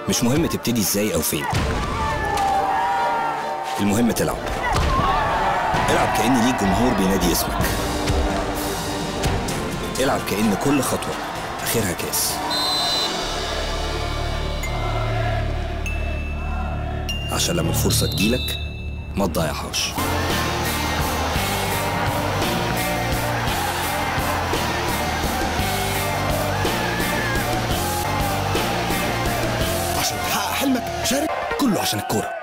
مش مهم تبتدي ازاي او فين المهم تلعب العب كأن ليك جمهور بينادي اسمك العب كأن كل خطوة آخرها كاس عشان لما الفرصة تجيلك ما تضيعهاش عشان تحقق حلمك شارك كله عشان الكوره